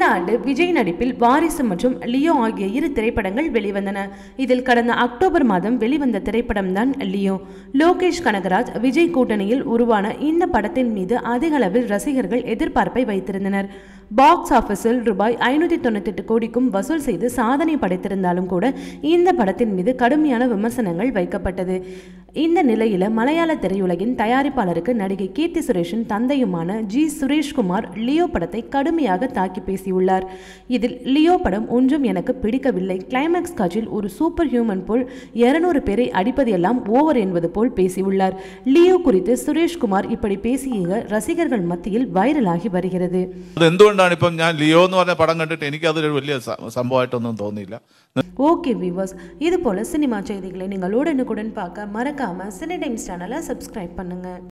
ஆண்டு விஜய் நடிப்பில் வாரிசு மற்றும் லியோ ஆகிய இரு திரைப்படங்கள் வெளிவந்தன இதில் கடந்த அக்டோபர் மாதம் வெளிவந்த திரைப்படம் தான் லியோ லோகேஷ் கனகராஜ் விஜய் கூட்டணியில் உருவான இந்த படத்தின் மீது அதிக அளவில் ரசிகர்கள் எதிர்பார்ப்பை வைத்திருந்தனர் பாக்ஸ் ஆபீஸில் ரூபாய் ஐநூற்றி தொண்ணூத்தெட்டு கோடிக்கும் வசூல் செய்து சாதனை படைத்திருந்தாலும் கூட இந்த படத்தின் மீது கடுமையான விமர்சனங்கள் வைக்கப்பட்டது இந்த நிலையில மலையாள திரையுலகின் தயாரிப்பாளருக்கு நடிகை கீர்த்தி சுரேஷின் தந்தையுமான ஜி சுரேஷ்குமார் லியோ படத்தை கடுமையாக தாக்கி பேசியுள்ளார் இதில் லியோ படம் ஒன்றும் எனக்கு பிடிக்கவில்லை கிளைமேக்ஸ் காட்சியில் ஒரு சூப்பர் ஹியூமன் போல் இருநூறு பேரை அடிப்பது எல்லாம் ஓவர் என்பது போல் பேசியுள்ளார் லியோ குறித்து சுரேஷ்குமார் இப்படி பேசிய ரசிகர்கள் மத்தியில் வைரலாகி வருகிறது അത് എന്തുകൊണ്ടാണ് ഇപ്പം ഞാൻ ലിയോ എന്ന് പറഞ്ഞ പടം കണ്ടിട്ട് എനിക്കതൊരു വലിയ സ- സംഭവമായിട്ടൊന്നും തോന്നിയില്ല ஓகே வியூவர்ஸ் இது போல சினிமா செய்திகளை நீங்கள் உடனுக்குடன் பார்க்க மறக்காம சினி டைம்ஸ் சேனலை சப்ஸ்கிரைப் பண்ணுங்க